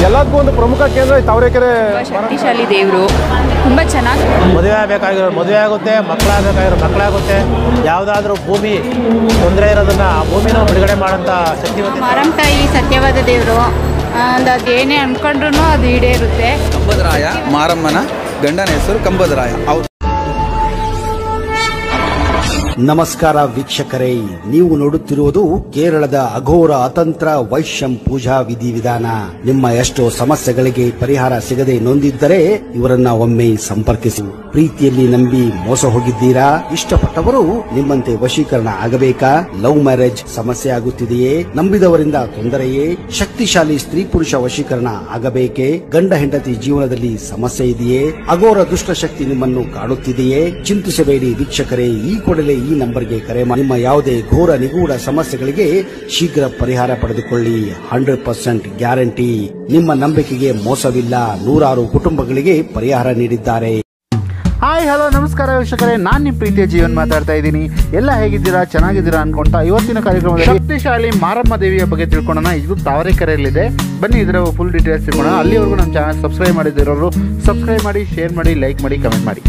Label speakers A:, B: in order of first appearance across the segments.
A: ಎಲ್ಲದಕ್ಕೂ ಒಂದು ಪ್ರಮುಖ ಕೇಂದ್ರ ಈ ತಾವರೆಕೆರೆ
B: ತುಂಬ ಶಕ್ತಿಶಾಲಿ ದೇವರು ತುಂಬ ಚೆನ್ನಾಗಿ
C: ಮದುವೆ ಆಗಬೇಕಾಗಿರೋ ಮದುವೆ ಆಗುತ್ತೆ ಮಕ್ಕಳಾಗಬೇಕಾಗಿರೋ ಮಕ್ಕಳಾಗುತ್ತೆ ಯಾವುದಾದ್ರೂ ಭೂಮಿ ತೊಂದರೆ ಇರೋದನ್ನ ಆ ಭೂಮಿನ ಬಿಡುಗಡೆ ಮಾಡೋಂಥ ಶಕ್ತಿವಂತ
D: ಮಾರಮ್ಮ ತಾಯಿ ಸತ್ಯವಾದ ದೇವರು ಅದು ಏನೇ ಅನ್ಕೊಂಡ್ರು ಅದು ಈಡೇರುತ್ತೆ
E: ಕಂಬದರಾಯ ಮಾರಮ್ಮನ ಗಂಡನ ಹೆಸರು ಕಂಬದರಾಯ ಅವ್ರು
F: ನಮಸ್ಕಾರ ವೀಕ್ಷಕರೇ ನೀವು ನೋಡುತ್ತಿರುವುದು ಕೇರಳದ ಅಘೋರ ಅತಂತ್ರ ವೈಶ್ಯಂ ಪೂಜಾ ವಿಧಿವಿಧಾನ ನಿಮ್ಮ ಎಷ್ಟೋ ಸಮಸ್ಯೆಗಳಿಗೆ ಪರಿಹಾರ ಸಿಗದೆ ನೊಂದಿದ್ದರೆ ಇವರನ್ನ ಒಮ್ಮೆ ಸಂಪರ್ಕಿಸಿ ಪ್ರೀತಿಯಲ್ಲಿ ನಂಬಿ ಮೋಸ ಹೋಗಿದ್ದೀರಾ ಇಷ್ಟಪಟ್ಟವರು ನಿಮ್ಮಂತೆ ವಶೀಕರಣ ಆಗಬೇಕಾ ಲವ್ ಮ್ಯಾರೇಜ್ ಸಮಸ್ಯೆ ಆಗುತ್ತಿದೆಯೇ ನಂಬಿದವರಿಂದ ತೊಂದರೆಯೇ ಶಕ್ತಿಶಾಲಿ ಸ್ತ್ರೀ ಪುರುಷ ವಶೀಕರಣ ಆಗಬೇಕೇ ಗಂಡ ಹೆಂಡತಿ ಜೀವನದಲ್ಲಿ ಸಮಸ್ಯೆ ಇದೆಯೇ ಅಘೋರ ದುಷ್ಟಶಕ್ತಿ ನಿಮ್ಮನ್ನು ಕಾಡುತ್ತಿದೆಯೇ ಚಿಂತಿಸಬೇಡಿ ವೀಕ್ಷಕರೇ ಈ ಕೂಡಲೇ ಈ ನಂಬರ್ಗೆ ಕರೆ ಮಾಡಿ ನಿಮ್ಮ ಯಾವುದೇ ಘೋರ ನಿಗೂಢ ಸಮಸ್ಯೆಗಳಿಗೆ ಶೀಘ್ರ ಪರಿಹಾರ ಪಡೆದುಕೊಳ್ಳಿ ಹಂಡ್ರೆಡ್ ಪರ್ಸೆಂಟ್ ಗ್ಯಾರಂಟಿ ನಿಮ್ಮ ನಂಬಿಕೆಗೆ ಮೋಸವಿಲ್ಲ ನೂರಾರು ಕುಟುಂಬಗಳಿಗೆ ಪರಿಹಾರ ನೀಡಿದ್ದಾರೆ
G: ಹಾಯ್ ಹಲೋ ನಮಸ್ಕಾರ ವೀಕ್ಷಕರೇ ನಾನು ನಿಮ್ಮ ಪ್ರೀತಿಯ ಜೀವನ್ ಮಾತಾಡ್ತಾ ಇದ್ದೀನಿ ಎಲ್ಲ ಹೇಗಿದ್ದೀರಾ ಚೆನ್ನಾಗಿದ್ದೀರಾ ಅನ್ಕೊಂತ ಇವತ್ತಿನ ಕಾರ್ಯಕ್ರಮದಲ್ಲಿ ಶಕ್ತಿಶಾಲಿ ಮಾರಮ್ಮ ದೇವಿಯ ಬಗ್ಗೆ ತಿಳ್ಕೊಳ್ಳೋಣ ಇದು ತಾವರೆಕೆರೆಯಲ್ಲಿದೆ ಬನ್ನಿ ಇದರ ಫುಲ್ ಡೀಟೇಲ್ಸ್ ತಿಳ್ಕೊಳ್ಳೋಣ ಅಲ್ಲಿವರೆಗೂ ನಮ್ಮ ಚಾನಲ್ ಸಬ್ಸ್ಕ್ರೈಬ್ ಮಾಡಿದಿರೋರು ಸಬ್ಸ್ಕ್ರೈಬ್ ಮಾಡಿ ಶೇರ್ ಮಾಡಿ ಲೈಕ್ ಮಾಡಿ ಕಮೆಂಟ್ ಮಾಡಿ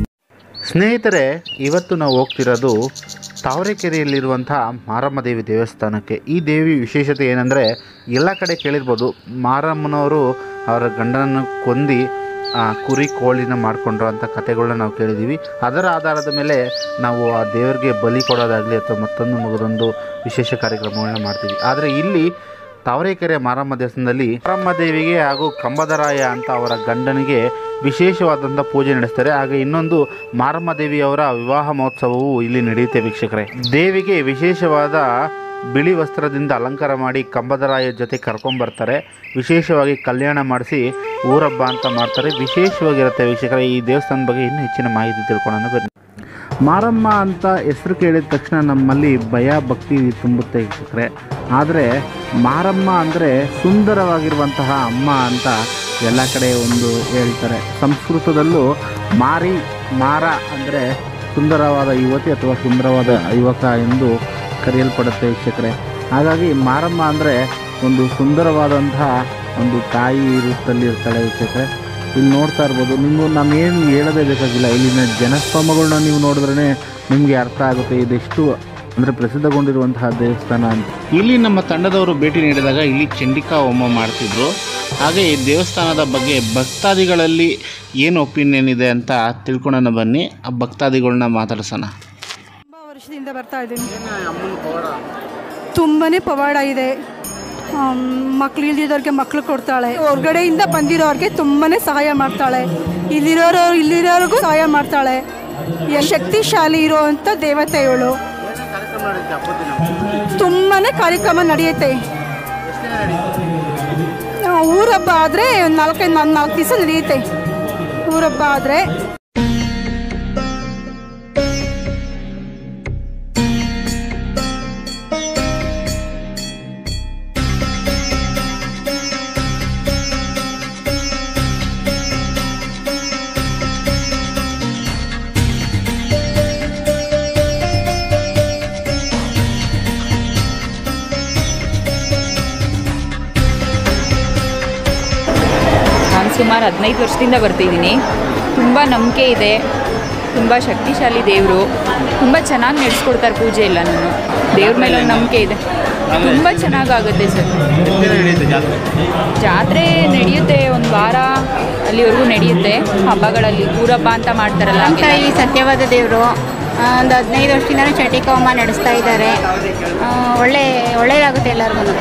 G: ಸ್ನೇಹಿತರೆ ಇವತ್ತು ನಾವು ಹೋಗ್ತಿರೋದು ತಾವರೆಕೆರೆಯಲ್ಲಿರುವಂಥ ಮಾರಮ್ಮ ದೇವಿ ದೇವಸ್ಥಾನಕ್ಕೆ ಈ ದೇವಿ ವಿಶೇಷತೆ ಏನಂದರೆ ಎಲ್ಲ ಕಡೆ ಕೇಳಿರ್ಬೋದು ಮಾರಮ್ಮನವರು ಅವರ ಗಂಡನನ್ನು ಕೊಂದು ಆ, ಕುರಿ ಕೋಳಿನ ಮಾಡಿಕೊಂಡ್ರು ಅಂತ ಕಥೆಗಳನ್ನ ನಾವು ಕೇಳಿದ್ದೀವಿ ಅದರ ಆಧಾರದ ಮೇಲೆ ನಾವು ಆ ದೇವರಿಗೆ ಬಲಿ ಕೊಡೋದಾಗಲಿ ಅಥವಾ ಮತ್ತೊಂದು ಮಗದೊಂದು ವಿಶೇಷ ಕಾರ್ಯಕ್ರಮಗಳನ್ನ ಮಾಡ್ತೀವಿ ಆದರೆ ಇಲ್ಲಿ ತಾವರೆಕೆರೆ ಮಾರಮ್ಮ ದೇವಸ್ಥಾನದಲ್ಲಿ ಮಾರಮ್ಮ ದೇವಿಗೆ ಹಾಗೂ ಕಂಬದರಾಯ ಅಂತ ಅವರ ಗಂಡನಿಗೆ ವಿಶೇಷವಾದಂಥ ಪೂಜೆ ನಡೆಸ್ತಾರೆ ಹಾಗೆ ಇನ್ನೊಂದು ಮಾರಮ್ಮ ದೇವಿಯವರ ವಿವಾಹ ಮಹೋತ್ಸವವು ಇಲ್ಲಿ ನಡೆಯುತ್ತೆ ವೀಕ್ಷಕರೇ ದೇವಿಗೆ ವಿಶೇಷವಾದ ಬಿಳಿ ವಸ್ತ್ರದಿಂದ ಅಲಂಕಾರ ಮಾಡಿ ಕಂಬದರಾಯ ಜೊತೆ ಕರ್ಕೊಂಬರ್ತಾರೆ ವಿಶೇಷವಾಗಿ ಕಲ್ಯಾಣ ಮಾಡಿಸಿ ಊರಬ್ಬ ಅಂತ ಮಾಡ್ತಾರೆ ವಿಶೇಷವಾಗಿರುತ್ತೆ ವೀಕ್ಷಕರೇ ಈ ದೇವಸ್ಥಾನದ ಬಗ್ಗೆ ಇನ್ನೂ ಹೆಚ್ಚಿನ ಮಾಹಿತಿ ತಿಳ್ಕೊಳ್ಳೋಣ ಬನ್ನಿ ಮಾರಮ್ಮ ಅಂತ ಹೆಸರು ಕೇಳಿದ ತಕ್ಷಣ ನಮ್ಮಲ್ಲಿ ಭಯ ಭಕ್ತಿ ತುಂಬುತ್ತೆ ವೀಕ್ಷಕರೇ ಆದರೆ ಮಾರಮ್ಮ ಅಂದರೆ ಸುಂದರವಾಗಿರುವಂತಹ ಅಮ್ಮ ಅಂತ ಎಲ್ಲ ಕಡೆ ಒಂದು ಹೇಳ್ತಾರೆ ಸಂಸ್ಕೃತದಲ್ಲೂ ಮಾರಿ ಮಾರ ಅಂದರೆ ಸುಂದರವಾದ ಯುವತಿ ಅಥವಾ ಸುಂದರವಾದ ಯುವಕ ಎಂದು ಕರೆಯಲ್ಪಡುತ್ತೆ ವೀಕ್ಷಕರೇ ಹಾಗಾಗಿ ಮಾರಮ್ಮ ಅಂದರೆ ಒಂದು ಸುಂದರವಾದಂತಹ ಒಂದು ತಾಯಿ ರೂಪದಲ್ಲಿ ಇರ್ತಾಳೆ ವೀಕ್ಷಕರೇ ಇಲ್ಲಿ ನೋಡ್ತಾ ಇರ್ಬೋದು ನೀವು ನಾವೇನು ಹೇಳೋದೇ ಬೇಕಾಗಿಲ್ಲ ಇಲ್ಲಿನ ಜನಸ್ತೋಮಗಳನ್ನ ನೀವು ನೋಡಿದ್ರೇ ನಿಮಗೆ ಅರ್ಥ ಆಗುತ್ತೆ ಇದೆಷ್ಟು ಅಂದರೆ ಪ್ರಸಿದ್ಧಗೊಂಡಿರುವಂತಹ ದೇವಸ್ಥಾನ ಅಂತ ಇಲ್ಲಿ ನಮ್ಮ ತಂಡದವರು ಭೇಟಿ ನೀಡಿದಾಗ ಇಲ್ಲಿ ಚಂಡಿಕಾ ಹೋಮ ಮಾಡ್ತಿದ್ರು ಹಾಗೆ ಈ ದೇವಸ್ಥಾನದ ಬಗ್ಗೆ ಭಕ್ತಾದಿಗಳಲ್ಲಿ ಏನು ಒಪಿನಿಯನ್ ಇದೆ ಅಂತ ತಿಳ್ಕೊಳ್ಳೋಣ ಬನ್ನಿ ಆ ಭಕ್ತಾದಿಗಳನ್ನ ಮಾತಾಡ್ಸೋಣ
H: ತುಂಬ ವರ್ಷದಿಂದ ಬರ್ತಾ ಇದ್ದೀನಿ ತುಂಬನೇ ಪವಾಡ ಇದೆ ಮಕ್ಳು ಇಲ್ದಿದ್ದವ್ರಿಗೆ ಮಕ್ಳು ಕೊಡ್ತಾಳೆ ಹೊರ್ಗಡೆಯಿಂದ ಬಂದಿರೋರಿಗೆ ತುಂಬನೇ ಸಹಾಯ ಮಾಡ್ತಾಳೆ ಇಲ್ಲಿರೋರು ಇಲ್ಲಿರೋರಿಗೂ ಸಹಾಯ ಮಾಡ್ತಾಳೆ ಯ- ಶಕ್ತಿಶಾಲಿ ಇರುವಂಥ ದೇವತೆ ಇವಳು ತುಂಬನೇ ಕಾರ್ಯಕ್ರಮ ನಡೆಯುತ್ತೆ ಆ, ಊರಬ್ಬ ಆದರೆ ನಾಲ್ಕೈದು ನಾಲ್ಕು ನಾಲ್ಕು ದಿವಸ ನಡೆಯುತ್ತೆ ಊರಬ್ಬ ಆದರೆ
B: ನಾನು ಸುಮಾರು ಹದಿನೈದು ವರ್ಷದಿಂದ ಬರ್ತಿದ್ದೀನಿ ತುಂಬ ನಂಬಿಕೆ ಇದೆ ತುಂಬ ಶಕ್ತಿಶಾಲಿ ದೇವರು ತುಂಬ ಚೆನ್ನಾಗಿ ನಡೆಸ್ಕೊಡ್ತಾರೆ ಪೂಜೆ ಎಲ್ಲ ನಾನು ದೇವ್ರ ಮೇಲೆ ಒಂದು ನಂಬಿಕೆ ಇದೆ ತುಂಬ ಚೆನ್ನಾಗಾಗುತ್ತೆ ಸರ್ ಜಾತ್ರೆ ನಡೆಯುತ್ತೆ ಒಂದು ವಾರ ಅಲ್ಲಿವರೆಗೂ ನಡೆಯುತ್ತೆ ಹಬ್ಬಗಳಲ್ಲಿ ಊರಬ್ಬ ಅಂತ ಮಾಡ್ತಾರಲ್ಲ
D: ಮಾರಮ್ಮ ತಾಯಿ ಸತ್ಯವಾದ ದೇವರು ಒಂದು ಹದಿನೈದು ವರ್ಷದಿಂದನೂ ಚಟಿಕ ಹೋಮ ನಡೆಸ್ತಾ ಇದ್ದಾರೆ ಆ, ಒಳ್ಳೆ ಒಳ್ಳೆಯದಾಗುತ್ತೆ ಎಲ್ಲರಿಗೂ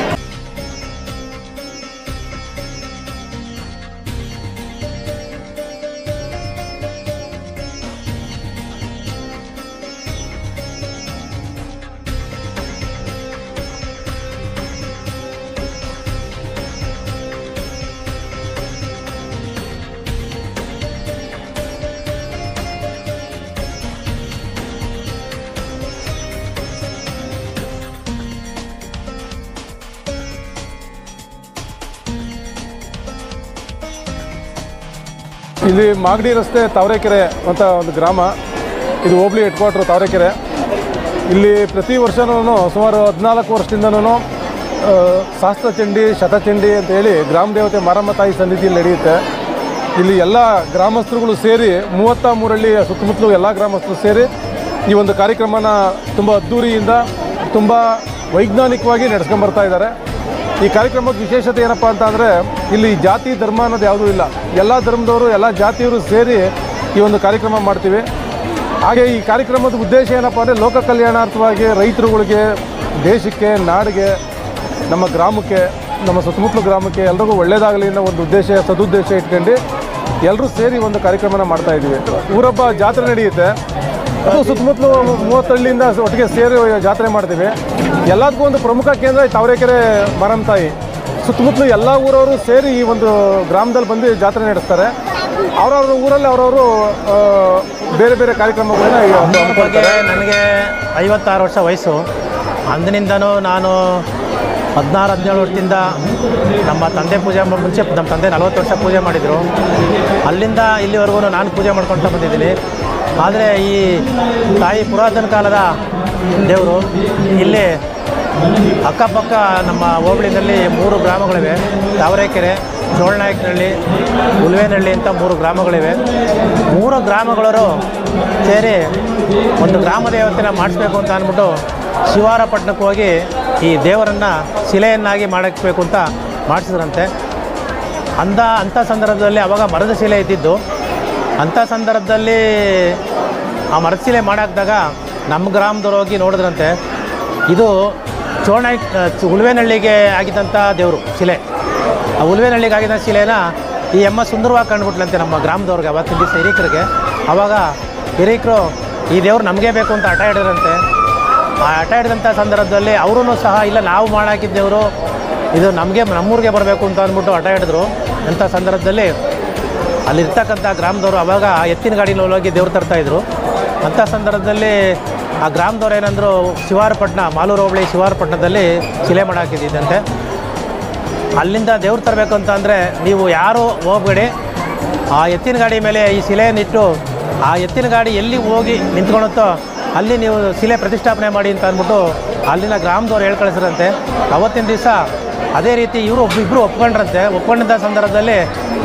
A: ಇಲ್ಲಿ ಮಾಗಡಿ ರಸ್ತೆ ತಾವರೆಕೆರೆ ಅಂತ ಒಂದು ಗ್ರಾಮ ಇದು ಹೋಬಳಿ ಹೆಡ್ ಕ್ವಾರ್ಟ್ರು ತಾವರೆಕೆರೆ ಇಲ್ಲಿ ಪ್ರತಿ ವರ್ಷನೂ ಸುಮಾರು ಹದಿನಾಲ್ಕು ವರ್ಷದಿಂದನೂ ಆ, ಶಾಸ್ತ್ರಚಂಡಿ ಶತಚಂಡಿ ಅಂತ ಹೇಳಿ ಗ್ರಾಮ ದೇವತೆ ಮಾರಮ್ಮ ತಾಯಿ ಸನ್ನಿಧಿಯಲ್ಲಿ ನಡೆಯುತ್ತೆ ಇಲ್ಲಿ ಎಲ್ಲ ಗ್ರಾಮಸ್ಥರುಗಳು ಸೇರಿ ಮೂವತ್ತ ಮೂರಳ್ಳಿ ಸುತ್ತಮುತ್ತಲು ಎಲ್ಲ ಗ್ರಾಮಸ್ಥರು ಸೇರಿ ಈ ಒಂದು ಕಾರ್ಯಕ್ರಮನ ತುಂಬ ಅದ್ಧೂರಿಯಿಂದ ತುಂಬ ವೈಜ್ಞಾನಿಕವಾಗಿ ನಡೆಸ್ಕೊಂಬರ್ತಾ ಇದ್ದಾರೆ ಈ ಕಾರ್ಯಕ್ರಮದ ವಿಶೇಷತೆ ಏನಪ್ಪ ಅಂತ ಅಂದರೆ ಇಲ್ಲಿ ಜಾತಿ ಧರ್ಮ ಅನ್ನೋದು ಯಾವುದೂ ಇಲ್ಲ ಎಲ್ಲ ಧರ್ಮದವರು ಎಲ್ಲ ಜಾತಿಯವರು ಸೇರಿ ಈ ಒಂದು ಕಾರ್ಯಕ್ರಮ ಮಾಡ್ತೀವಿ ಹಾಗೆ ಈ ಕಾರ್ಯಕ್ರಮದ ಉದ್ದೇಶ ಏನಪ್ಪ ಅಂದರೆ ಲೋಕ ಕಲ್ಯಾಣಾರ್ಥವಾಗಿ ರೈತರುಗಳಿಗೆ ದೇಶಕ್ಕೆ ನಾಡಿಗೆ ನಮ್ಮ ಗ್ರಾಮಕ್ಕೆ ನಮ್ಮ ಸುತ್ತಮುತ್ತಲು ಗ್ರಾಮಕ್ಕೆ ಎಲ್ರಿಗೂ ಒಳ್ಳೇದಾಗಲಿ ಅನ್ನೋ ಒಂದು ಉದ್ದೇಶ ಸದುದ್ದೇಶ ಇಟ್ಕೊಂಡು ಎಲ್ಲರೂ ಸೇರಿ ಒಂದು ಕಾರ್ಯಕ್ರಮನ ಮಾಡ್ತಾ ಇದ್ದೀವಿ ಊರೊಬ್ಬ ಜಾತ್ರೆ ನಡೆಯುತ್ತೆ ಅದು ಸುತ್ತಮುತ್ತಲು ಮೂವತ್ತಳ್ಳಿಯಿಂದ ಒಟ್ಟಿಗೆ ಸೇರಿ ಜಾತ್ರೆ ಮಾಡ್ತೀವಿ ಎಲ್ಲದಕ್ಕೂ ಒಂದು ಪ್ರಮುಖ ಕೇಂದ್ರ ಈ ತಾವರೆಕೆರೆ ಮಾರಮ್ಮ ತಾಯಿ ಸುತ್ತಮುತ್ತಲು ಎಲ್ಲ ಊರವರು ಸೇರಿ ಈ ಒಂದು ಗ್ರಾಮದಲ್ಲಿ ಬಂದು ಜಾತ್ರೆ ನಡೆಸ್ತಾರೆ ಅವರವ್ರ ಊರಲ್ಲಿ ಅವರವರು ಬೇರೆ ಬೇರೆ ಕಾರ್ಯಕ್ರಮಗಳನ್ನ ಈ ಒಂದು
C: ಬಗ್ಗೆ
A: ಹಮ್ಮಿಕೊಳ್ತಾರೆ
C: ನನಗೆ ಐವತ್ತಾರು ವರ್ಷ ವಯಸ್ಸು ಅಂದಿನಿಂದನೂ ನಾನು ಹದಿನಾರು ಹದಿನೇಳು ವರ್ಷದಿಂದ ನಮ್ಮ ತಂದೆ ಪೂಜೆ ಮಾ- ಮುಂಚೆ ನಮ್ಮ ತಂದೆ ನಲವತ್ತು ವರ್ಷ ಪೂಜೆ ಮಾಡಿದರು ಅಲ್ಲಿಂದ ಇಲ್ಲಿವರೆಗೂ ನಾನು ಪೂಜೆ ಮಾಡ್ಕೊಳ್ತಾ ಬಂದಿದ್ದೀನಿ ಆದರೆ ಈ ತಾಯಿ ಪುರಾತನ ಕಾಲದ ದೇವರು ಇಲ್ಲಿ ಅಕ್ಕಪಕ್ಕ ನಮ್ಮ ಹೋಬಳಿನಲ್ಲಿ ಮೂರು ಗ್ರಾಮಗಳಿವೆ ತಾವರೆಕೆರೆ ಚೋಳನಾಯಕನಹಳ್ಳಿ ಉಲ್ವೇನಹಳ್ಳಿ ಅಂತ ಮೂರು ಗ್ರಾಮಗಳಿವೆ ಮೂರು ಗ್ರಾಮಗಳವರು ಸೇರಿ ಒಂದು ಗ್ರಾಮ ದೇವತೆನ ಮಾಡಿಸ್ಬೇಕು ಅಂತ ಅಂದ್ಬಿಟ್ಟು ಶಿವಾರ ಪಟ್ಟಣಕ್ಕೆ ಹೋಗಿ ಈ ದೇವರನ್ನು ಶಿಲೆಯನ್ನಾಗಿ ಮಾಡಬೇಕು ಅಂತ ಮಾಡಿಸಿದ್ರಂತೆ ಅಂದ ಅಂಥ ಸಂದರ್ಭದಲ್ಲಿ ಅವಾಗ ಮರದ ಶಿಲೆ ಇದ್ದಿದ್ದು ಅಂಥ ಸಂದರ್ಭದಲ್ಲಿ ಆ ಮರದ ಶಿಲೆ ಮಾಡಾಕ್ದಾಗ ನಮ್ಮ ಗ್ರಾಮದವ್ರು ಹೋಗಿ ನೋಡಿದ್ರಂತೆ ಇದು ಚೋಣ ಉಲ್ವೇನಹಳ್ಳಿಗೆ ಆಗಿದ್ದಂಥ ದೇವರು ಶಿಲೆ ಆ ಉಲ್ವೇನಹಳ್ಳಿಗೆ ಆಗಿದ್ದ ಶಿಲೆನ ಈ ಎಮ್ಮ ಸುಂದರವಾಗಿ ಕಂಡುಬಿಟ್ಲಂತೆ ನಮ್ಮ ಗ್ರಾಮದವ್ರಿಗೆ ಅವತ್ತಿನ ದಿವಸ ಹಿರೀಕರಿಗೆ ಆವಾಗ ಹಿರೀಕರು ಈ ದೇವ್ರು ನಮಗೇ ಬೇಕು ಅಂತ ಹಠ ಹಿಡಿದ್ರಂತೆ ಆ ಹಠ ಹಿಡಿದಂಥ ಸಂದರ್ಭದಲ್ಲಿ ಅವರೂ ಸಹ ಇಲ್ಲ ನಾವು ಮಾಡಾಕಿದ್ದೇವರು ಇದು ನಮಗೆ ನಮ್ಮೂರಿಗೆ ಬರಬೇಕು ಅಂತ ಅಂದ್ಬಿಟ್ಟು ಹಠ ಹಿಡಿದ್ರು ಅಂಥ ಸಂದರ್ಭದಲ್ಲಿ ಅಲ್ಲಿರ್ತಕ್ಕಂಥ ಗ್ರಾಮದವರು ಅವಾಗ ಎತ್ತಿನ ಗಾಡಿಲಿ ಹೋಗಿ ದೇವ್ರು ತರ್ತಾಯಿದ್ರು ಅಂಥ ಸಂದರ್ಭದಲ್ಲಿ ಆ ಗ್ರಾಮದವ್ರು ಏನಂದ್ರು ಶಿವಾರಪಟ್ಟಣ ಮಾಲೂರು ಹೋಬಳಿ ಶಿವಾರಪಟ್ಟಣದಲ್ಲಿ ಶಿಲೆ ಮಾಡಾಕಿದ್ದಂತೆ ಅಲ್ಲಿಂದ ದೇವ್ರು ತರಬೇಕು ಅಂತ ಅಂದರೆ ನೀವು ಯಾರು ಹೋಗ್ಬೇಡಿ ಆ ಎತ್ತಿನ ಗಾಡಿ ಮೇಲೆ ಈ ಶಿಲೆಯನ್ನಿಟ್ಟು ಆ ಎತ್ತಿನ ಗಾಡಿ ಎಲ್ಲಿ ಹೋಗಿ ನಿಂತ್ಕೊಳುತ್ತೋ ಅಲ್ಲಿ ನೀವು ಶಿಲೆ ಪ್ರತಿಷ್ಠಾಪನೆ ಮಾಡಿ ಅಂತ ಅಂದ್ಬಿಟ್ಟು ಅಲ್ಲಿನ ಗ್ರಾಮದವ್ರು ಹೇಳ್ ಕಳಿಸ್ರಂತೆ ಅವತ್ತಿನ ದಿವಸ ಅದೇ ರೀತಿ ಇವರು ಒಬ್ಬ ಇಬ್ಬರು ಒಪ್ಕೊಂಡ್ರಂತೆ ಒಪ್ಕೊಂಡಂಥ ಸಂದರ್ಭದಲ್ಲಿ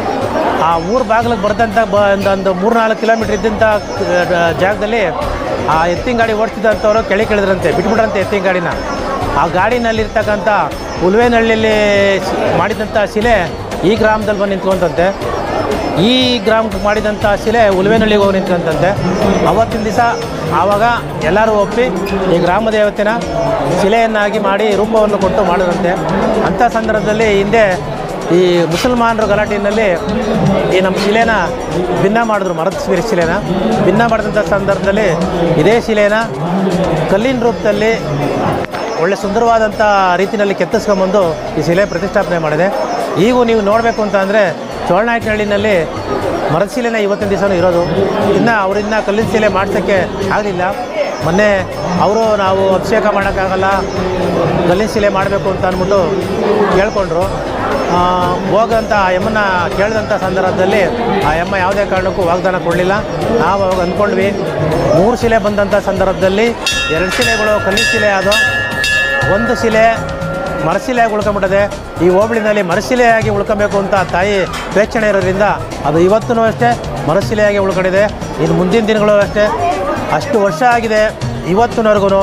C: ಆ ಊರು ಬಾಗಿಲಿಗೆ ಬರ್ದಂಥ ಬ ಒಂದು ಒಂದು ಮೂರು ನಾಲ್ಕು ಕಿಲೋಮೀಟ್ರ್ ಇದ್ದಂಥ ಆ, ಜಾಗದಲ್ಲಿ ಆ ಎತ್ತಿನ ಗಾಡಿ ಓಡಿಸ್ತಿದ್ದಂಥವ್ರು ಕೆಳಗೆ ಕೇಳಿದ್ರಂತೆ ಬಿಟ್ಬಿಟ್ರಂತೆ ಎತ್ತಿನ ಗಾಡಿನ ಆ ಗಾಡಿನಲ್ಲಿರ್ತಕ್ಕಂಥ ಉಲ್ವೇನಹಳ್ಳಿಯಲ್ಲಿ ಶಿ- ಮಾಡಿದಂಥ ಶಿಲೆ ಈ ಗ್ರಾಮದಲ್ಲಿ ಬಂದು ನಿಂತ್ಕೊಂತಂತೆ ಈ ಗ್ರಾಮಕ್ಕೆ ಮಾಡಿದಂಥ ಶಿಲೆ ಉಲ್ವೇನಹಳ್ಳಿಗೆ ಹೋಗಿ ನಿಂತ್ಕೊಂತಂತೆ ಅವತ್ತಿನ ದಿವಸ ಆವಾಗ ಎಲ್ಲರೂ ಒಪ್ಪಿ ಈ ಗ್ರಾಮ ದೇವತೆನ ಶಿಲೆಯನ್ನಾಗಿ ಮಾಡಿ ರೂಪವನ್ನು ಕೊಟ್ಟು ಮಾಡಿದಂತೆ ಅಂಥ ಸಂದರ್ಭದಲ್ಲಿ ಹಿಂದೆ ಈ ಮುಸಲ್ಮಾನರು ಗಲಾಟೆಯಲ್ಲಿ ಈ ನಮ್ಮ ಶಿಲೆನ ಭಿನ್ನ ಮಾಡಿದ್ರು ಮರದ ಶಿಲೆ- ಶಿಲೆನ ಭಿನ್ನ ಮಾಡಿದಂಥ ಸಂದರ್ಭದಲ್ಲಿ ಇದೇ ಶಿಲೆನ ಕಲ್ಲಿನ ರೂಪದಲ್ಲಿ ಒಳ್ಳೆ ಸುಂದರವಾದಂಥ ರೀತಿಯಲ್ಲಿ ಕೆತ್ತಿಸ್ಕೊಂಬಂದು ಈ ಶಿಲೆ ಪ್ರತಿಷ್ಠಾಪನೆ ಮಾಡಿದೆ ಈಗೂ ನೀವು ನೋಡಬೇಕು ಅಂತ ಅಂದರೆ ಚೋಳನಾಯಕನಹಳ್ಳಿನಲ್ಲಿ ಮರದ ಶಿಲೆನ ಇವತ್ತಿನ ದಿವಸನೂ ಇರೋದು ಇನ್ನು ಅವರಿಂದ ಕಲ್ಲಿನ ಶಿಲೆ ಮಾಡ್ಸೋಕ್ಕೆ ಆಗಲಿಲ್ಲ ಮೊನ್ನೆ ಅವರು ನಾವು ಅಭಿಷೇಕ ಮಾಡೋಕ್ಕಾಗಲ್ಲ ಕಲ್ಲಿನ ಶಿಲೆ ಮಾಡಬೇಕು ಅಂತ ಅಂದ್ಬಿಟ್ಟು ಕೇಳ್ಕೊಂಡ್ರು ಆ, ಹೋಗಂತ ಆ ಎಮ್ಮನ್ನ ಕೇಳಿದಂಥ ಸಂದರ್ಭದಲ್ಲಿ ಆ ಎಮ್ಮ ಯಾವುದೇ ಕಾರಣಕ್ಕೂ ವಾಗ್ದಾನ ಕೊಡಲಿಲ್ಲ ನಾವು ಅವಾಗ ಅಂದ್ಕೊಂಡ್ವಿ ಮೂರು ಶಿಲೆ ಬಂದಂಥ ಸಂದರ್ಭದಲ್ಲಿ ಎರಡು ಶಿಲೆಗಳು ಕಲ್ಲಿನ ಶಿಲೆ ಆದವು ಒಂದು ಶಿಲೆ ಮರಶಿಲೆಯಾಗಿ ಉಳ್ಕೊಂಬಿಟ್ಟಿದೆ ಈ ಹೋಬಳಿನಲ್ಲಿ ಮರಶಿಲೆಯಾಗಿ ಉಳ್ಕೊಬೇಕು ಅಂತ ತಾಯಿ ಪ್ರೇಕ್ಷಣೆ ಇರೋದ್ರಿಂದ ಅದು ಇವತ್ತೂ ಅಷ್ಟೇ ಮರಶಿಲೆಯಾಗಿ ಉಳ್ಕೊಂಡಿದೆ ಇನ್ನು ಮುಂದಿನ ದಿನಗಳು ಅಷ್ಟೇ ಅಷ್ಟು ವರ್ಷ ಆಗಿದೆ ಇವತ್ತಿನವರೆಗೂ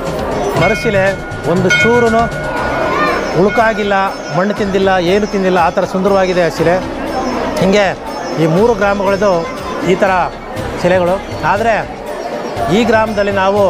C: ಮರಶಿಲೆ ಒಂದು ಚೂರು ಉಳುಕಾಗಿಲ್ಲ ಮಣ್ಣು ತಿಂದಿಲ್ಲ ಏನು ತಿಂದಿಲ್ಲ ಆ ಥರ ಸುಂದರವಾಗಿದೆ ಆ ಶಿಲೆ ಹೀಗೆ ಈ ಮೂರು ಗ್ರಾಮಗಳದ್ದು ಈ ಥರ ಶಿಲೆಗಳು ಆದರೆ ಈ ಗ್ರಾಮದಲ್ಲಿ ನಾವು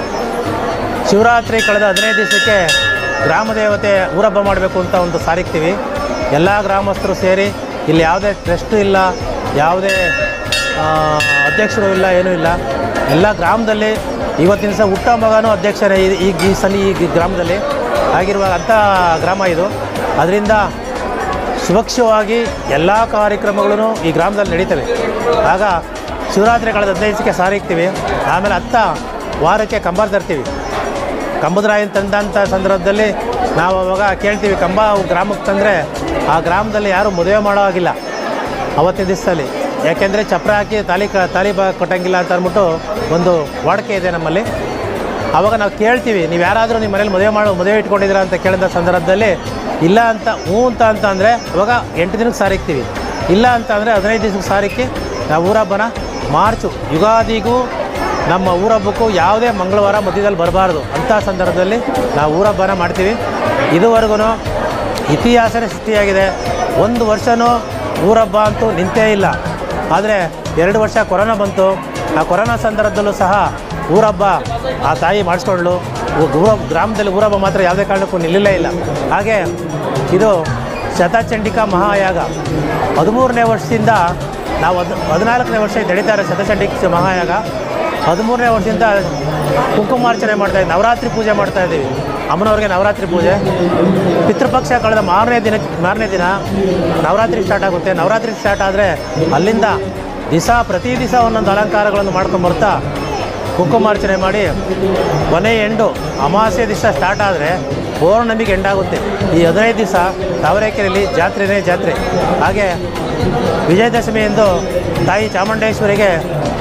C: ಶಿವರಾತ್ರಿ ಕಳೆದ ಹದಿನೈದು ದಿವಸಕ್ಕೆ ಗ್ರಾಮ ದೇವತೆ ಊರಬ್ಬ ಮಾಡಬೇಕು ಅಂತ ಒಂದು ಸಾರಿಗ್ತೀವಿ ಎಲ್ಲ ಗ್ರಾಮಸ್ಥರು ಸೇರಿ ಇಲ್ಲಿ ಯಾವುದೇ ಟ್ರಸ್ಟು ಇಲ್ಲ ಯಾವುದೇ ಆ, ಅಧ್ಯಕ್ಷರು ಇಲ್ಲ ಏನೂ ಇಲ್ಲ ಎಲ್ಲ ಗ್ರಾಮದಲ್ಲಿ ಇವತ್ತಿನ ದಿವಸ ಹುಟ್ಟ ಮಗನೂ ಅಧ್ಯಕ್ಷರೇ ಈ- ಈಗ ಈ ಸಲ ಈ ಗ್ರಾಮದಲ್ಲಿ ಆಗಿರುವಾಗ ಅಂಥ ಗ್ರಾಮ ಇದು ಅದರಿಂದ ಸುರಕ್ಷವಾಗಿ ಎಲ್ಲ ಕಾರ್ಯಕ್ರಮಗಳೂ ಈ ಗ್ರಾಮದಲ್ಲಿ ನಡೀತವೆ ಆಗ ಶಿವರಾತ್ರಿ ಕಳೆದ ಹದಿನೈದು ದಿವಸಕ್ಕೆ ಸಾರಿಗ್ತೀವಿ ಆಮೇಲೆ ಹತ್ತ ವಾರಕ್ಕೆ ಕಂಬಾರ ತರ್ತೀವಿ ಕಂಬದ್ರಾಯ ತಂದಂಥ ಸಂದರ್ಭದಲ್ಲಿ ನಾವು ಅವಾಗ ಕೇಳ್ತೀವಿ ಕಂಬ ಗ್ರಾಮಕ್ಕೆ ತಂದರೆ ಆ ಗ್ರಾಮದಲ್ಲಿ ಯಾರೂ ಮದುವೆ ಮಾಡೋ ಹಾಗಿಲ್ಲ ಅವತ್ತಿನ ದಿವಸದಲ್ಲಿ ಯಾಕೆಂದರೆ ಚಪ್ರ ಹಾಕಿ ತಾಲಿ ಕ ತಾಲಿ ಬ ಕೊಟ್ಟಂಗಿಲ್ಲ ಅಂತ ಅಂದ್ಬಿಟ್ಟು ಒಂದು ವಾಡಿಕೆ ಇದೆ ನಮ್ಮಲ್ಲಿ ಆವಾಗ ನಾವು ಕೇಳ್ತೀವಿ ನೀವು ಯಾರಾದರೂ ನಿಮ್ಮ ಮನೇಲಿ ಮದುವೆ ಮಾಡೋ ಮದುವೆ ಇಟ್ಕೊಂಡಿದ್ದೀರಾ ಅಂತ ಕೇಳಿದ ಸಂದರ್ಭದಲ್ಲಿ ಇಲ್ಲ ಅಂತ ಹ್ಞೂ ಅಂತ ಅಂತ ಅಂದರೆ ಅವಾಗ ಎಂಟು ದಿನಕ್ಕೆ ಸಾರಿಕ್ತೀವಿ ಇಲ್ಲ ಅಂತ ಅಂದರೆ ಹದಿನೈದು ದಿವಸಕ್ಕೆ ಸಾರಿಕ್ಕಿ ನಾವು ಊರಬ್ಬನ ಮಾರ್ಚು ಯುಗಾದಿಗೂ ನಮ್ಮ ಊರಬ್ಬಕ್ಕೂ ಯಾವುದೇ ಮಂಗಳವಾರ ಮಧ್ಯದಲ್ಲಿ ಬರಬಾರ್ದು ಅಂಥ ಸಂದರ್ಭದಲ್ಲಿ ನಾವು ಊರಬ್ಬನ ಮಾಡ್ತೀವಿ ಇದುವರೆಗೂ ಇತಿಹಾಸನೇ ಸೃಷ್ಟಿಯಾಗಿದೆ ಒಂದು ವರ್ಷವೂ ಊರಬ್ಬ ಅಂತೂ ನಿಂತೇ ಇಲ್ಲ ಆದರೆ ಎರಡು ವರ್ಷ ಕೊರೋನಾ ಬಂತು ಆ ಕೊರೋನಾ ಸಂದರ್ಭದಲ್ಲೂ ಸಹ ಊರಬ್ಬ ಆ ತಾಯಿ ಮಾಡಿಸ್ಕೊಂಡ್ಳು ಊ- ಊರ ಗ್ರಾಮದಲ್ಲಿ ಊರಬ್ಬ ಮಾತ್ರ ಯಾವುದೇ ಕಾರಣಕ್ಕೂ ನಿಲ್ಲಲೇ ಇಲ್ಲ ಹಾಗೆ ಇದು ಶತಚಂಡಿಕಾ ಮಹಾಯಾಗ ಹದಿಮೂರನೇ ವರ್ಷದಿಂದ ನಾವು ಹದ್ ಹದಿನಾಲ್ಕನೇ ವರ್ಷ ನಡೀತಾ ಇರೋ ಶತಚಂಡಿಕ ಮಹಾಯಾಗ ಹದಿಮೂರನೇ ವರ್ಷದಿಂದ ಕುಂಕುಮಾರ್ಚನೆ ಮಾಡ್ತಾ ಇದ್ದೀವಿ ನವರಾತ್ರಿ ಪೂಜೆ ಮಾಡ್ತಾ ಇದ್ದೀವಿ ಅಮ್ಮನವ್ರಿಗೆ ನವರಾತ್ರಿ ಪೂಜೆ ಪಿತೃಪಕ್ಷ ಕಳೆದ ಮಾರನೇ ದಿನ ಮಾರನೇ ದಿನ ನವರಾತ್ರಿ ಸ್ಟಾರ್ಟ್ ಆಗುತ್ತೆ ನವರಾತ್ರಿ ಸ್ಟಾರ್ಟ್ ಆದರೆ ಅಲ್ಲಿಂದ ದಿವಸ ಪ್ರತಿ ದಿವಸ ಒಂದೊಂದು ಅಲಂಕಾರಗಳನ್ನು ಮಾಡ್ಕೊಂಡು ಬರ್ತಾ ಕುಂಕುಮಾರ್ಚನೆ ಮಾಡಿ ಕೊನೆ ಎಂಡು ಅಮಾವಾಸ್ಯೆ ದಿವಸ ಸ್ಟಾರ್ಟ್ ಆದರೆ ಪೌರ್ಣಮಿಗೆ ಎಂಡಾಗುತ್ತೆ ಈ ಹದಿನೈದು ದಿವಸ ತಾವರೆಕೆರೆಯಲ್ಲಿ ಜಾತ್ರೆನೇ ಜಾತ್ರೆ ಹಾಗೆ ವಿಜಯದಶಮಿಯಂದು ತಾಯಿ ಚಾಮುಂಡೇಶ್ವರಿಗೆ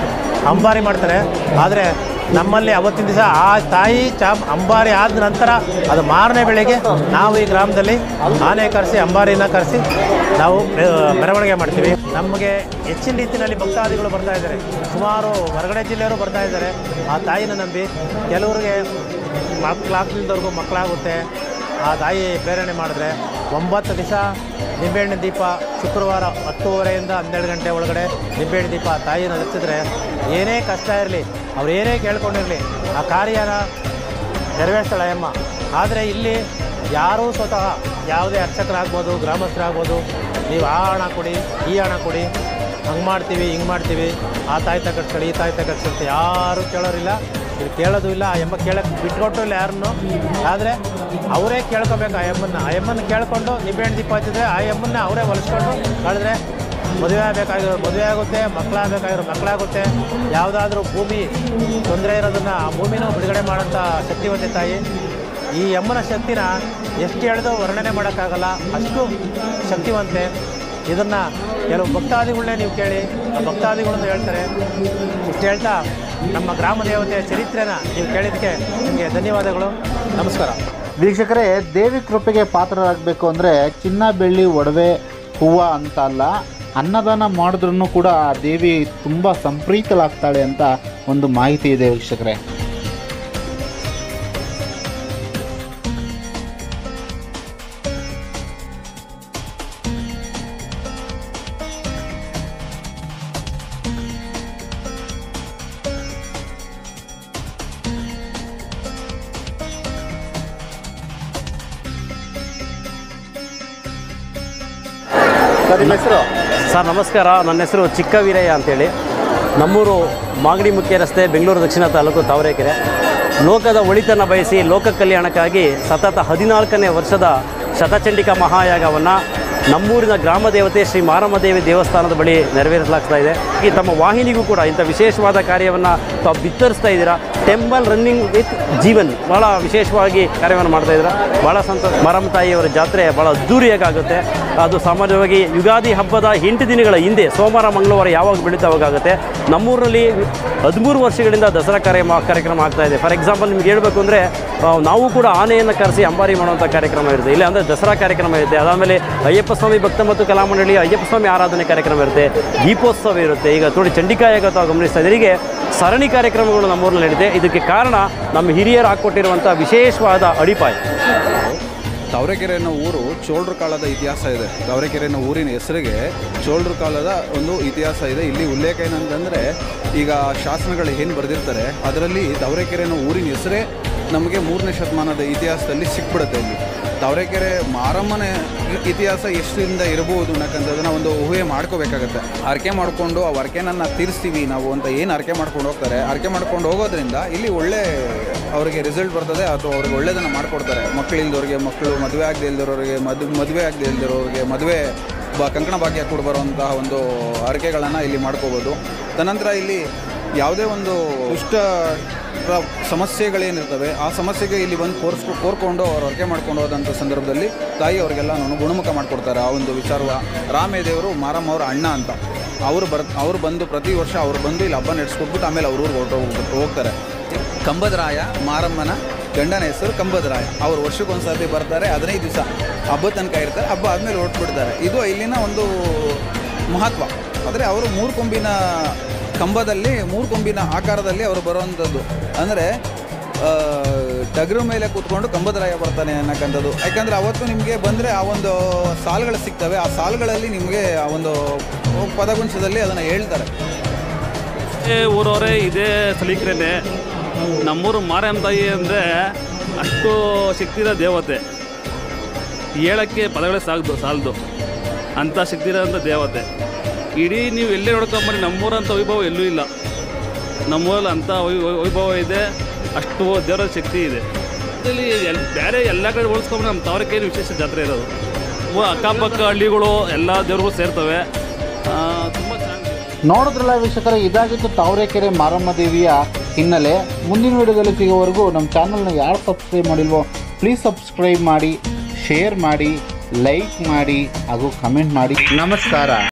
C: ಅಂಬಾರಿ ಮಾಡ್ತಾರೆ ಆದರೆ ನಮ್ಮಲ್ಲಿ ಅವತ್ತಿನ ದಿವಸ ಆ ತಾಯಿ ಚಾಮ್ ಅಂಬಾರಿ ಆದ ನಂತರ ಅದು ಮಾರನೇ ಬೆಳಗ್ಗೆ ನಾವು ಈ ಗ್ರಾಮದಲ್ಲಿ ಆನೆ ಕರೆಸಿ ಅಂಬಾರಿನ ಕರೆಸಿ ನಾವು ಮೆ- ಮೆರವಣಿಗೆ ಮಾಡ್ತೀವಿ ನಮಗೆ ಹೆಚ್ಚಿನ ರೀತಿಯಲ್ಲಿ ಭಕ್ತಾದಿಗಳು ಬರ್ತಾ ಇದ್ದಾರೆ ಸುಮಾರು ಹೊರಗಡೆ ಜಿಲ್ಲೆಯವರು ಬರ್ತಾ ಇದ್ದಾರೆ ಆ ತಾಯಿನ ನಂಬಿ ಕೆಲವರಿಗೆ ಮಕ್ಕಳಾಗ್ತಿದ್ದವ್ರಿಗೂ ಮಕ್ಕಳಾಗುತ್ತೆ ಆ ತಾಯಿ ಪ್ರೇರಣೆ ಮಾಡಿದ್ರೆ ಒಂಬತ್ತು ದಿವಸ ನಿಂಬೆಹಣ್ಣಿನ ದೀಪ ಶುಕ್ರವಾರ ಹತ್ತುವರೆಯಿಂದ ಹನ್ನೆರಡು ಗಂಟೆ ಒಳಗಡೆ ನಿಂಬೆಹಣ್ಣು ದೀಪ ತಾಯಿನ ಹಚ್ಚಿದ್ರೆ ಏನೇ ಕಷ್ಟ ಇರಲಿ ಅವ್ರು ಏನೇ ಕೇಳ್ಕೊಂಡಿರಲಿ ಆ ಕಾರ್ಯನ ನೆರವೇರಿಸ್ತಾಳೆ ಅಮ್ಮ ಆದರೆ ಇಲ್ಲಿ ಯಾರೂ ಸ್ವತಃ ಯಾವುದೇ ಅರ್ಚಕರಾಗ್ಬೋದು ಗ್ರಾಮಸ್ಥರಾಗ್ಬೋದು ನೀವು ಆ ಹಣ ಕೊಡಿ ಈ ಹಣ ಕೊಡಿ ಹಂಗೆ ಮಾಡ್ತೀವಿ ಹಿಂಗೆ ಮಾಡ್ತೀವಿ ಆ ತಾಯಿ ಕಟ್ಸ್ಕೊಳ್ಳಿ ಈ ತಾಯಿ ಕಟ್ಸ್ಕೊಳ್ಳಿ ಯಾರೂ ಕೇಳೋರಿಲ್ಲ ಇದು ಕೇಳೋದು ಇಲ್ಲ ಆ ಎಮ್ಮ ಕೇಳಕ್ಕೆ ಬಿಟ್ಕೊಟ್ಟು ಇಲ್ಲ ಯಾರನ್ನು ಆದರೆ ಅವರೇ ಕೇಳ್ಕೊಬೇಕು ಆ ಎಮ್ಮನ್ನ ಆ ಎಮ್ಮನ್ನ ಕೇಳ್ಕೊಂಡು ನಿಂಬೆಹಣ್ಣು ದೀಪ ಹಚ್ಚಿದ್ರೆ ಆ ಎಮ್ಮನ್ನ ಅವರೇ ಹೊಲಿಸ್ಕೊಂಡು ಕಳೆದ್ರೆ ಮದುವೆ ಆಗಬೇಕಾಗಿರೋ ಮದುವೆ ಆಗುತ್ತೆ ಮಕ್ಕಳಾಗಬೇಕಾಗಿರೋ ಮಕ್ಕಳಾಗುತ್ತೆ ಯಾವುದಾದ್ರೂ ಭೂಮಿ ತೊಂದರೆ ಇರೋದನ್ನು ಆ ಭೂಮಿನೂ ಬಿಡುಗಡೆ ಮಾಡೋಂಥ ಶಕ್ತಿವಂತೆ ತಾಯಿ ಈ ಅಮ್ಮನ ಶಕ್ತಿನ ಎಷ್ಟು ಹೇಳಿದ್ರು ವರ್ಣನೆ ಮಾಡೋಕ್ಕಾಗಲ್ಲ ಅಷ್ಟು ಶಕ್ತಿವಂತೆ ಇದನ್ನು ಕೆಲವು ಭಕ್ತಾದಿಗಳನ್ನೇ ನೀವು ಕೇಳಿ ಆ ಭಕ್ತಾದಿಗಳನ್ನು ಹೇಳ್ತಾರೆ ಇಷ್ಟು ಹೇಳ್ತಾ ನಮ್ಮ ಗ್ರಾಮ ದೇವತೆಯ ಚರಿತ್ರೆನ ನೀವು ಕೇಳಿದ್ದಕ್ಕೆ ನಿಮಗೆ ಧನ್ಯವಾದಗಳು ನಮಸ್ಕಾರ
G: ವೀಕ್ಷಕರೇ ದೇವಿ ಕೃಪೆಗೆ ಪಾತ್ರರಾಗಬೇಕು ಅಂದರೆ ಚಿನ್ನ ಬೆಳ್ಳಿ ಒಡವೆ ಹೂವು ಅಂತ ಅಲ್ಲ ಅನ್ನದಾನ ಮಾಡಿದ್ರೂ ಕೂಡ ಆ ದೇವಿ ತುಂಬ ಸಂಪ್ರೀತಲಾಗ್ತಾಳೆ ಅಂತ ಒಂದು ಮಾಹಿತಿ ಇದೆ ವೀಕ್ಷಕರೇ ಹೆಸರು
I: ಸರ್ ನಮಸ್ಕಾರ ನನ್ನ ಹೆಸರು ಚಿಕ್ಕವೀರಯ್ಯ ಅಂತೇಳಿ ನಮ್ಮೂರು ಮಾಗಡಿ ಮುಖ್ಯ ರಸ್ತೆ ಬೆಂಗಳೂರು ದಕ್ಷಿಣ ತಾಲೂಕು ತಾವರೆಕೆರೆ ಲೋಕದ ಒಳಿತನ್ನು ಬಯಸಿ ಲೋಕ ಕಲ್ಯಾಣಕ್ಕಾಗಿ ಸತತ ಹದಿನಾಲ್ಕನೇ ವರ್ಷದ ಶತಚಂಡಿಕಾ ಮಹಾಯಾಗವನ್ನು ನಮ್ಮೂರಿನ ಗ್ರಾಮ ದೇವತೆ ಶ್ರೀ ಮಾರಮ್ಮದೇವಿ ದೇವಸ್ಥಾನದ ಬಳಿ ನೆರವೇರಿಸಲಾಗ್ತಾ ಇದೆ ಈ ತಮ್ಮ ವಾಹಿನಿಗೂ ಕೂಡ ಇಂಥ ವಿಶೇಷವಾದ ಕಾರ್ಯವನ್ನು ತಾವು ಬಿತ್ತರಿಸ್ತಾ ಇದ್ದೀರಾ ಟೆಂಪಲ್ ರನ್ನಿಂಗ್ ವಿತ್ ಜೀವನ್ ಭಾಳ ವಿಶೇಷವಾಗಿ ಕಾರ್ಯವನ್ನು ಮಾಡ್ತಾ ಇದ್ದೀರಾ ಭಾಳ ಸಂತೋಷ ಮಾರಮ್ಮ ತಾಯಿಯವರ ಜಾತ್ರೆ ಭಾಳ ಅದ್ದೂರಿಯಾಗುತ್ತೆ ಅದು ಸಾಮಾನ್ಯವಾಗಿ ಯುಗಾದಿ ಹಬ್ಬದ ಎಂಟು ದಿನಗಳ ಹಿಂದೆ ಸೋಮವಾರ ಮಂಗಳವಾರ ಯಾವಾಗ ಬೀಳುತ್ತೆ ಅವಾಗುತ್ತೆ ನಮ್ಮೂರಲ್ಲಿ ಹದಿಮೂರು ವರ್ಷಗಳಿಂದ ದಸರಾ ಕಾರ್ಯಕ್ರಮ ಕಾರ್ಯಕ್ರಮ ಆಗ್ತಾ ಇದೆ ಫಾರ್ ಎಕ್ಸಾಂಪಲ್ ನಿಮ್ಗೆ ಹೇಳಬೇಕು ಅಂದರೆ ನಾವು ಕೂಡ ಆನೆಯನ್ನು ಕರೆಸಿ ಅಂಬಾರಿ ಮಾಡುವಂಥ ಕಾರ್ಯಕ್ರಮ ಇರುತ್ತೆ ಇಲ್ಲ ಅಂದರೆ ದಸರಾ ಕಾರ್ಯಕ್ರಮ ಇರುತ್ತೆ ಅದಾದಮೇಲೆ ಅಯ್ಯಪ್ಪ ಸ್ವಾಮಿ ಭಕ್ತ ಮತ್ತು ಕಲಾಮಂಡಳಿ ಅಯ್ಯಪ್ಪ ಸ್ವಾಮಿ ಆರಾಧನೆ ಕಾರ್ಯಕ್ರಮ ಇರುತ್ತೆ ದೀಪೋತ್ಸವ ಇರುತ್ತೆ ಈಗ ನೋಡಿ ಚಂಡಿಕಾಯಾಗ ತಾವು ಗಮನಿಸ್ತಾ ಇದ್ದೀರಿ ಹೀಗೆ ಸರಣಿ ಕಾರ್ಯಕ್ರಮಗಳು ನಮ್ಮೂರಲ್ಲಿ ನಡೆದಿದೆ ಇದಕ್ಕೆ ಕಾರಣ ನಮ್ಮ ಹಿರಿಯರು ಹಾಕ್ಕೊಟ್ಟಿರುವಂಥ ವಿಶೇಷವಾದ ಅಡಿಪಾಯ
E: ತಾವರೆಕೆರೆ ಅನ್ನೋ ಊರು ಚೋಳರ ಕಾಲದ ಇತಿಹಾಸ ಇದೆ ತಾವರೆಕೆರೆ ಅನ್ನೋ ಊರಿನ ಹೆಸರಿಗೆ ಚೋಳರ ಕಾಲದ ಒಂದು ಇತಿಹಾಸ ಇದೆ ಇಲ್ಲಿ ಉಲ್ಲೇಖ ಏನಂತಂದರೆ ಈಗ ಶಾಸನಗಳು ಏನು ಬರೆದಿರ್ತಾರೆ ಅದರಲ್ಲಿ ತಾವರೆಕೆರೆ ಅನ್ನೋ ಊರಿನ ಹೆಸರೇ ನಮಗೆ ಮೂರನೇ ಶತಮಾನದ ಇತಿಹಾಸದಲ್ಲಿ ಸಿಕ್ಬಿಡುತ್ತೆ ಇಲ್ಲಿ ತಾವರೆಕೆರೆ ಮಾರಮ್ಮನ ಇತಿಹಾಸ ಎಷ್ಟರಿಂದ ಇರಬಹುದು ಅನ್ನೋಕ್ಕಂಥದ್ದನ್ನ ಒಂದು ಊಹೆ ಮಾಡ್ಕೋಬೇಕಾಗತ್ತೆ ಆರ್ಕೆ ಮಾಡಿಕೊಂಡು ಆ ಅರ್ಕೆನನ್ನು ತೀರಿಸ್ತೀವಿ ನಾವು ಅಂತ ಏನು ಆರ್ಕೆ ಮಾಡ್ಕೊಂಡು ಹೋಗ್ತಾರೆ ಆರ್ಕೆ ಮಾಡ್ಕೊಂಡು ಹೋಗೋದ್ರಿಂದ ಇಲ್ಲಿ ಒಳ್ಳೆ ಅವರಿಗೆ ರಿಸಲ್ಟ್ ಬರ್ತದೆ ಅಥವಾ ಅವ್ರಿಗೆ ಒಳ್ಳೆಯದನ್ನು ಮಾಡಿಕೊಡ್ತಾರೆ ಮಕ್ಕಳು ಇಲ್ದವ್ರಿಗೆ ಮಕ್ಕಳು ಮದುವೆ ಆಗದೆ ಇಲ್ದಿರೋರಿಗೆ ಮದು ಮದುವೆ ಆಗದೆ ಇಲ್ದಿರೋರಿಗೆ ಮದುವೆ ಬ ಕಂಕಣ ಭಾಗ್ಯ ಕೂಡ ಬರುವಂತಹ ಒಂದು ಅರಿಕೆಗಳನ್ನು ಇಲ್ಲಿ ಮಾಡ್ಕೋಬೋದು ತದನಂತರ ಇಲ್ಲಿ ಯಾವುದೇ ಒಂದು ದುಷ್ಟ ರ- ಸಮಸ್ಯೆಗಳೇನಿರ್ತವೆ ಆ ಸಮಸ್ಯೆಗೆ ಇಲ್ಲಿ ಬಂದು ಕೋರ್ಸ್ಕೊ ಕೋರ್ಕೊಂಡು ಅವ್ರು ಅರ್ಕೆ ಮಾಡ್ಕೊಂಡು ಹೋದಂಥ ಸಂದರ್ಭದಲ್ಲಿ ತಾಯಿ ಅವರಿಗೆಲ್ಲ ಗುಣಮುಖ ಮಾಡಿಕೊಡ್ತಾರೆ ಆ ಒಂದು ವಿಚಾರವ ರಾಮೇ ದೇವರು ಮಾರಮ್ಮ ಅವರ ಅಣ್ಣ ಅಂತ ಅವರು ಬರ್ ಅವ್ರು ಬಂದು ಪ್ರತಿ ವರ್ಷ ಅವ್ರು ಬಂದು ಇಲ್ಲಿ ಹಬ್ಬ ನಡೆಸ್ಕೊಟ್ಬಿಟ್ಟು ಆಮೇಲೆ ಅವ್ರ ಊರಿಗೆ ಹೊರಟು ಹೋಗ್ಬಿಟ್ಟು ಹೋಗ್ತಾರೆ ಕಂಬದರಾಯ ಮಾರಮ್ಮನ ಗಂಡನ ಹೆಸರು ಕಂಬದರಾಯ ಅವರು ವರ್ಷಕ್ಕೊಂದ್ಸರ್ತಿ ಬರ್ತಾರೆ ಹದಿನೈದು ದಿವಸ ಹಬ್ಬದ ತನಕ ಇರ್ತಾರೆ ಹಬ್ಬ ಆದಮೇಲೆ ಹೊರಟ್ಬಿಡ್ತಾರೆ ಇದು ಇಲ್ಲಿನ ಒಂದು ಮಹತ್ವ ಅಂದರೆ ಅವರು ಮೂರು ಕೊಂಬಿನ ಕಂಬದಲ್ಲಿ ಮೂರು ಕೊಂಬಿನ ಆಕಾರದಲ್ಲಿ ಅವರು ಬರುವಂಥದ್ದು ಅಂದರೆ ಟಗರು ಮೇಲೆ ಕೂತ್ಕೊಂಡು ಕಂಬದರಾಯ ಬರ್ತಾನೆ ಅನ್ನಕ್ಕಂಥದ್ದು ಯಾಕಂದರೆ ಅವತ್ತು ನಿಮಗೆ ಬಂದರೆ ಆ ಒಂದು ಸಾಲುಗಳು ಸಿಗ್ತವೆ ಆ ಸಾಲುಗಳಲ್ಲಿ ನಿಮಗೆ ಆ ಒಂದು ಪದಗುಂಚದಲ್ಲಿ ಅದನ್ನು ಹೇಳ್ತಾರೆ
J: ಇದೇ ಊರವರೇ ಇದೇ ಸಲೀಕರೇನೆ ನಮ್ಮೂರು ಮಾರಮ್ಮ ತಾಯಿ ಅಂದರೆ ಅಷ್ಟು ಶಕ್ತಿ ಇರೋ ದೇವತೆ ಹೇಳೋಕ್ಕೆ ಪದಗಳೇ ಸಾಲದು ಸಾಲದು ಅಂಥ ಶಕ್ತಿ ಇರೋಂಥ ದೇವತೆ ಇಡೀ ನೀವು ಎಲ್ಲೇ ನೋಡ್ಕೊಂಬರಿ ನಮ್ಮೂರಂಥ ವೈಭವ ಎಲ್ಲೂ ಇಲ್ಲ ನಮ್ಮೂರಲ್ಲಿ ಅಂಥ ವೈ ವೈ- ವೈಭವ ಇದೆ ಅಷ್ಟು ದೇವರ ಶಕ್ತಿ ಇದೆ ಇಲ್ಲಿ ಎಲ್ ಬೇರೆ ಎಲ್ಲ ಕಡೆ ಹೋಲಿಸ್ಕೊಂಡ್ರೆ ನಮ್ಮ ತಾವರೆಕೆರೆ ವಿಶೇಷ ಜಾತ್ರೆ ಇರೋದು ಊ- ಅಕ್ಕಪಕ್ಕ ಹಳ್ಳಿಗಳು ಎಲ್ಲ ದೇವ್ರುಗಳು ಸೇರ್ತವೆ ತುಂಬ ಚೆನ್ನಾಗಿದೆ
G: ನೋಡಿದ್ರಲ್ಲ ವೀಕ್ಷಕರೇ ಇದಾಗಿತ್ತು ತಾವರೆಕೆರೆ ಮಾರಮ್ಮ ದೇವಿಯ ಹಿನ್ನೆಲೆ ಮುಂದಿನ ವಿಡಿಯೋದಲ್ಲಿ ಸಿಗೋವರೆಗೂ ನಮ್ಮ ಚಾನಲ್ನ ಯಾರು ಸಬ್ಸ್ಕ್ರೈಬ್ ಮಾಡಿಲ್ವೋ ಪ್ಲೀಸ್ ಸಬ್ಸ್ಕ್ರೈಬ್ ಮಾಡಿ ಶೇರ್ ಮಾಡಿ ಲೈಕ್ ಮಾಡಿ ಹಾಗೂ ಕಮೆಂಟ್ ಮಾಡಿ ನಮಸ್ಕಾರ